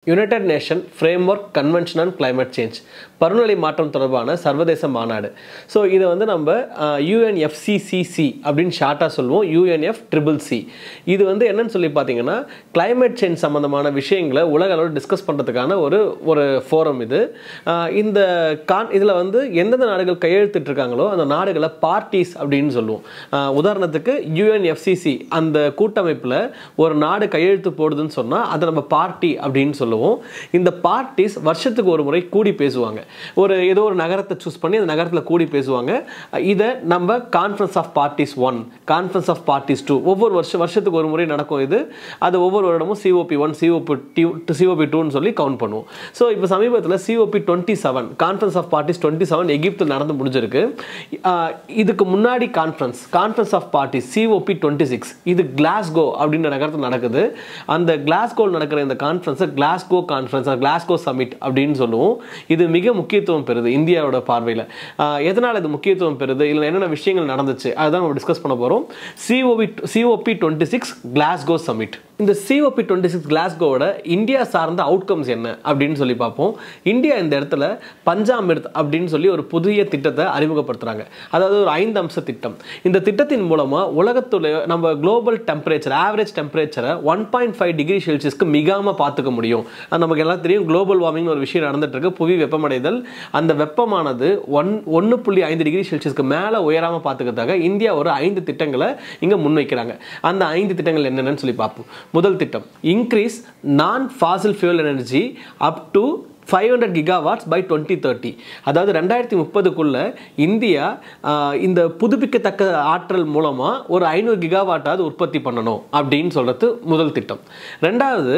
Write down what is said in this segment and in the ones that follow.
United nation framework convention on climate change பருவநிலை மாற்றம் தொடர்பான சர்வதேச மாநாடு ஸோ இதை வந்து நம்ம யூஎன்எஃப்சிசிசி அப்படின்னு ஷார்ட்டாக சொல்லுவோம் யூஎன்எஃப் ட்ரிபிள் சி இது வந்து என்னன்னு சொல்லி பார்த்தீங்கன்னா climate சேஞ்ச் சம்மந்தமான விஷயங்களை உலக அளவில் டிஸ்கஸ் பண்ணுறதுக்கான ஒரு ஒரு ஃபோரம் இது ஆஹ் இந்த கான் இதில் வந்து எந்தெந்த நாடுகள் கையெழுத்திட்டு இருக்காங்களோ அந்த நாடுகளை பார்ட்டிஸ் அப்படின்னு சொல்லுவோம் ஆஹ் உதாரணத்துக்கு யூஎன்எஃப்சிசி அந்த கூட்டமைப்பில் ஒரு நாடு கையெழுத்து போடுதுன்னு சொன்னால் அதை நம்ம பார்ட்டி அப்படின்னு சொல்லுவோம் இந்த பார்ட்டிஸ் வருஷத்துக்கு ஒரு முறை கூடி பேசுவாங்க ஒரு ஏதோ ஒரு நகரத்தை சூஸ் பண்ணி அந்த நகரத்தில் கூடி பேசுவாங்க இதை நம்ம conference of parties one conference of parties two ஒவ்வொரு வருஷம் வருஷத்துக்கு ஒரு முறை நடக்கும் இது அது ஒவ்வொரு வருடமும் COP one COP two COP டூன்னு சொல்லி கவுண்ட் பண்ணுவோம் ஸோ இப்போ சமீபத்தில் COP twenty seven conference of parties twenty seven எகிப்தில் நடந்து முடிஞ்சிருக்கு ஆஹ் இதுக்கு முன்னாடி conference conference of parties COP twenty six இது கிளாஸ்கோ அப்படின்ற நகரத்தில் நடக்குது அந்த கிளாஸ்கோவில் நடக்கிற இந்த கான்ஃபரன்ஸை கிளாஸ்கோ கான்ஃபரன்ஸ் கிளாஸ்கோ சமிட் அப்படின்னு சொல்லுவோம் இது மிக முக்கியத்துவம் பெறுது இந்தியாவோட பார்வையில் எதனால் இது முக்கியத்துவம் பெறுது இல்லை என்னென்ன விஷயங்கள் நடந்துச்சு அதுதான் நம்ம டிஸ்கஸ் பண்ண போகிறோம் COP COP twenty six Glasgow summit இந்த சிஓபி டுவெண்ட்டி சிக்ஸ் கிளாஸ்கோவோட இந்தியா சார்ந்த அவுட்கம்ஸ் என்ன அப்படின்னு சொல்லி பார்ப்போம் இந்தியா இந்த இடத்துல பஞ்சாமிர்த் அப்படின்னு சொல்லி ஒரு புதிய திட்டத்தை அறிமுகப்படுத்துறாங்க அதாவது ஒரு ஐந்து அம்ச திட்டம் இந்த திட்டத்தின் மூலமா உலகத்துல நம்ம குளோபல் டெம்பரேச்சர் ஆவரேஜ் டெம்பரேச்சரை ஒன் பாயிண்ட் ஃபைவ் டிகிரி செல்சியஸ்க்கு மிகாம பார்த்துக்க முடியும் அது நமக்கு எல்லாம் தெரியும் குளோபல் வார்மிங் ஒரு விஷயம் நடந்துட்டு இருக்கு புவி வெப்பமடைதல் அந்த வெப்பமானது ஒன் ஒன்று புள்ளி ஐந்து டிகிரி செல்சியஸ்க்கு மேலே உயராம பார்த்துக்கிறதுக்காக இந்தியா ஒரு ஐந்து திட்டங்களை இங்க முன்வைக்கிறாங்க அந்த ஐந்து திட்டங்கள் என்னென்னு சொல்லி பார்ப்போம் முதல் திட்டம் increase non fossil fuel energy up to five hundred gigawatts by twenty thirty அதாவது ரெண்டாயிரத்தி முப்பதுக்குள்ள இந்தியா ஆஹ், இந்த புதுப்பிக்கத்தக்க ஆற்றல் மூலமாக ஒரு ஐநூறு கிகாவாட்டாவது உற்பத்தி பண்ணணும் அப்படின்னு சொல்கிறது முதல் திட்டம் ரெண்டாவது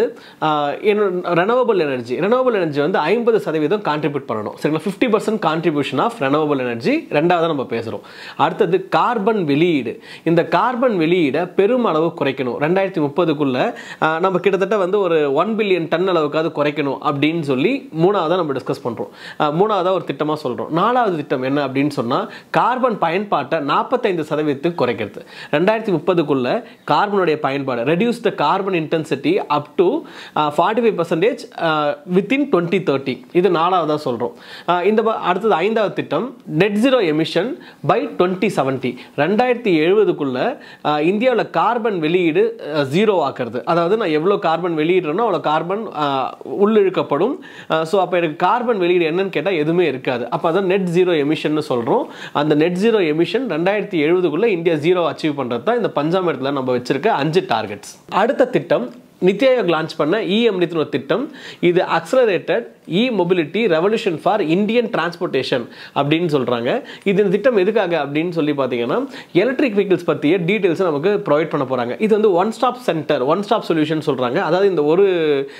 ரெனவபிள் எனர்ஜி ரெனவபிள் எனர்ஜி வந்து ஐம்பது சதவீதம் கான்ட்ரிபியூட் பண்ணணும் சரிங்களா fifty percent contribution of renewable energy ரெண்டாவது நம்ம பேசுகிறோம் அடுத்தது கார்பன் வெளியீடு இந்த கார்பன் வெளியீடை பெருமளவு குறைக்கணும் ரெண்டாயிரத்தி முப்பதுக்குள்ள நம்ம கிட்டத்தட்ட வந்து ஒரு ஒன் பில்லியன் டன் அளவுக்காவது குறைக்கணும் அப்படின்னு சொல்லி மூணாவதாக நம்ம டிஸ்கஸ் பண்ணுறோம் மூணாவதாக ஒரு திட்டமாக சொல்கிறோம் நாலாவது திட்டம் என்ன அப்படின்னு சொன்னால் கார்பன் பயன்பாட்டை நாற்பத்தைந்து சதவீதத்துக்கு குறைக்கிறது ரெண்டாயிரத்தி முப்பதுக்குள்ள கார்பனுடைய பயன்பாடு reduce the carbon intensity up to forty five percentage within twenty thirty இது நாலாவதாக சொல்கிறோம் இந்த ப- அடுத்தது ஐந்தாவது திட்டம் net zero emission by twenty seventy ரெண்டாயிரத்தி எழுபதுக்குள்ள இந்தியாவில் கார்பன் வெளியீடு ஜீரோ ஆக்குறது அதாவது நான் எவ்வளோ கார்பன் வெளியிடுறேனோ அவ்வளோ கார்பன் உள்ளிழுக்கப்படும் ஸோ அப்போ எனக்கு கார்பன் வெளியீடு என்னன்னு கேட்டால் எதுவுமே இருக்காது அப்போ அதான் நெட் ஜீரோ எமிஷன் சொல்கிறோம் அந்த நெட் ஜீரோ எமிஷன் ரெண்டாயிரத்தி எழுபதுக்குள்ளே இந்தியா ஜீரோ அச்சீவ் பண்ணுறது தான் இந்த பஞ்சாமிரத்தில் நம்ம வச்சிருக்க அஞ்சு டார்கெட்ஸ் அடுத்த திட்டம் நித்தி ஆயோக் லான்ச் பண்ண இ அம்ரித்னு ஒரு திட்டம் இது accelerated e mobility revolution for Indian transportation அப்படின்னு சொல்கிறாங்க இது இந்த திட்டம் எதுக்காக அப்படின்னு சொல்லி பார்த்தீங்கன்னா எலக்ட்ரிக் வெஹிக்கிள்ஸ் பற்றிய டீட்டெயில்ஸ் நமக்கு ப்ரொவைட் பண்ண போகிறாங்க இது வந்து one stop centre one stop solution சொல்கிறாங்க அதாவது இந்த ஒரு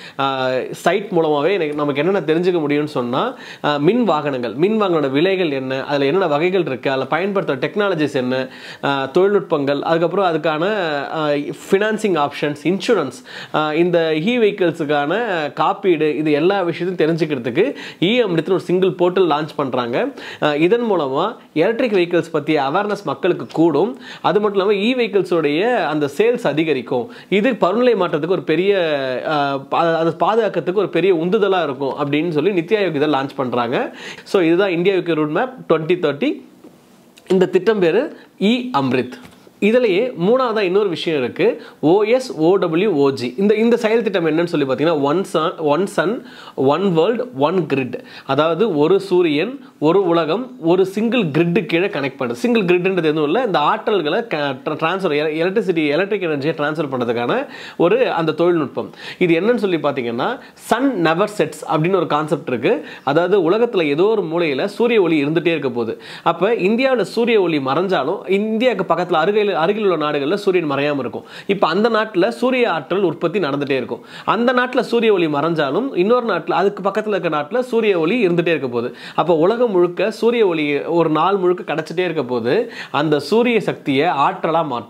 சைட் மூலமாகவே எனக்கு நமக்கு என்னென்ன தெரிஞ்சுக்க முடியும்னு சொன்னால் மின் வாகனங்கள் மின் வாகனோட விலைகள் என்ன அதில் என்னென்ன வகைகள் இருக்குது அதில் பயன்படுத்துகிற டெக்னாலஜிஸ் என்ன ஆஹ் தொழில்நுட்பங்கள் அதுக்கப்புறம் அதுக்கான ஃபினான்சிங் ஆப்ஷன்ஸ் இன்சூரன்ஸ் இந்த இ வெஹிக்கிள்ஸுக்கான காப்பீடு இது எல்லா விஷயத்தையும் தெரிஞ்சுக்கிறதுக்கு இ அமிர்த்னு ஒரு சிங்கிள் போர்ட்டல் லான்ச் பண்ணுறாங்க இதன் மூலமாக எலக்ட்ரிக் வெஹிக்கிள்ஸ் பற்றிய அவேர்னஸ் மக்களுக்கு கூடும் அது மட்டும் இல்லாமல் இ வெஹிக்கிள்ஸோடைய அந்த சேல்ஸ் அதிகரிக்கும் இது பருவநிலை மாற்றத்துக்கு ஒரு பெரிய ஆஹ், பா- அதை பாதுகாக்கிறதுக்கு ஒரு பெரிய உந்துதலாக இருக்கும் அப்படின்னு சொல்லி நித்தி ஆயோக் இதை லான்ச் பண்ணுறாங்க ஸோ இதுதான் இந்தியாவுக்கு ரூட் மேப் டுவெண்ட்டி தேர்ட்டி இந்த திட்டம் பேர் இ அம்ரித் இதுலயே மூணாவதா இன்னொரு விஷயம் இருக்கு ஓஎஸ் ஓடபிள்யூ ஓஜி இந்த இந்த செயல் திட்டம் என்னன்னு சொல்லி பார்த்தீங்கன்னா one sun one sun one world one grid அதாவது ஒரு சூரியன் ஒரு உலகம் ஒரு சிங்கிள் கிரிட்டு கீழே கனெக்ட் பண்ணுது சிங்கிள் கிரிட்ன்றது எதுவும் இல்லை இந்த ஆற்றல்களை ட்ரான்ஸ்ஃபர் எலக்ட்ரிசிட்டி எலக்ட்ரிக் எனர்ஜியை ட்ரான்ஸ்ஃபர் பண்ணுறதுக்கான ஒரு அந்த தொழில்நுட்பம் இது என்னன்னு சொல்லி பார்த்தீங்கன்னா சன் நெவர் செட்ஸ் அப்படின்னு ஒரு கான்செப்ட் இருக்கு அதாவது உலகத்தில் ஏதோ ஒரு மூலையில் சூரிய ஒளி இருந்துகிட்டே இருக்க போகுது அப்போ இந்தியாவில் சூரிய ஒளி மறைஞ்சாலும் இந்தியாவுக்கு பக்கத்தில் அருகில் அருகில் உள்ள நாடுகளில் சூரியன் மறையாமல் இருக்கும் இப்போ அந்த நாட்டில் சூரிய ஆற்றல் உற்பத்தி நடந்துகிட்டே இருக்கும் அந்த நாட்டில் சூரிய ஒளி மறைஞ்சாலும் இன்னொரு நாட்டில் அதுக்கு பக்கத்தில் இருக்க நாட்டில் சூரிய ஒளி இருந்துகிட்டே இருக்க போகுது அப்போ உலகம் முழுக்க சூரிய ஒளி ஒரு நாள் முழுக்க கிடச்சிட்டே இருக்க போது அந்த சூரிய சக்தியை ஆற்றலாக மாற்றும்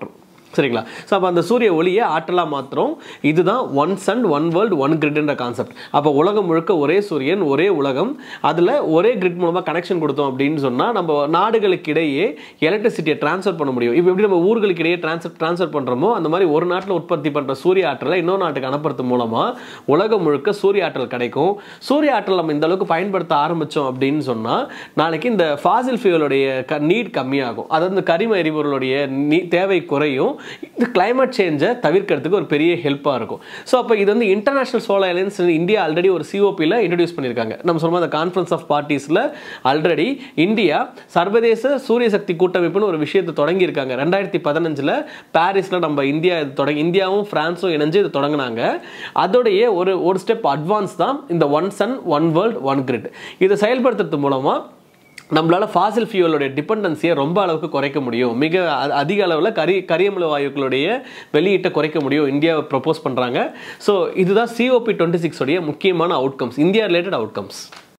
சரிங்களா ஸோ அப்போ அந்த சூரிய ஒளியை ஆற்றலாக மாத்திரம் இதுதான் one sun one world one கிரிட்ன்ற கான்செப்ட் அப்போ உலகம் முழுக்க ஒரே சூரியன் ஒரே உலகம் அதில் ஒரே கிரிட் மூலமாக கனெக்ஷன் கொடுத்தோம் அப்படின்னு சொன்னால் நம்ம நாடுகளுக்கு இடையே எலக்ட்ரிசிட்டியை ட்ரான்ஸ்ஃபர் பண்ண முடியும் இப்போ எப்படி நம்ம ஊர்களுக்கு இடையே ட்ரான்ஸ்ஃபர் ட்ரான்ஸ்ஃபர் பண்ணுறோமோ அந்த மாதிரி ஒரு நாட்டில் உற்பத்தி பண்ணுற சூரிய ஆற்றலை இன்னொரு நாட்டுக்கு அனுப்புறது மூலமாக உலகம் முழுக்க சூரிய ஆற்றல் கிடைக்கும் சூரிய ஆற்றல் நம்ம இந்த அளவுக்கு பயன்படுத்த ஆரம்பித்தோம் அப்படின்னு சொன்னால் நாளைக்கு இந்த ஃபாசில் ஃபியூலுடைய க நீட் கம்மியாகும் அதாவது இந்த கரிம எரிபொருளுடைய நீ தேவை குறையும் இந்த கிளைமேட் சேஞ்சை தவிர்க்கிறதுக்கு ஒரு பெரிய ஹெல்ப்பாக இருக்கும் ஸோ அப்போ இது வந்து international solar alliance India already ஒரு சிஓபியில் இன்ட்ரடியூஸ் பண்ணியிருக்காங்க நம்ம சொல்லுவோம் அந்த கான்ஃபரன்ஸ் ஆஃப் பார்ட்டிஸில் ஆல்ரெடி இந்தியா சர்வதேச சூரிய சக்தி கூட்டமைப்புன்னு ஒரு விஷயத்தை தொடங்கியிருக்காங்க ரெண்டாயிரத்தி பதினஞ்சில் பாரிஸில் நம்ம இந்தியா இது தொடங்கி இந்தியாவும் ஃப்ரான்ஸும் இணைஞ்சு இது தொடங்கினாங்க அதோடைய ஒரு ஒரு ஸ்டெப் அட்வான்ஸ் தான் இந்த one sun one world one grid இதை செயல்படுத்துறது மூலமாக நம்மளால ஃபாசில் ஃபியூவலோடைய டிபெண்டன்சியை ரொம்ப அளவுக்கு குறைக்க முடியும் மிக அ- அதிக அளவில் கரி கரியமில வாயுக்களுடைய வெளியீட்டை குறைக்க முடியும் இந்தியாவை ப்ரப்போஸ் பண்ணுறாங்க ஸோ இதுதான் சிஓபி டுவெண்ட்டி சிக்ஸோடைய முக்கியமான அவுட்கம்ஸ் இந்தியா ரிலேட்டட் அவுட்கம்ஸ்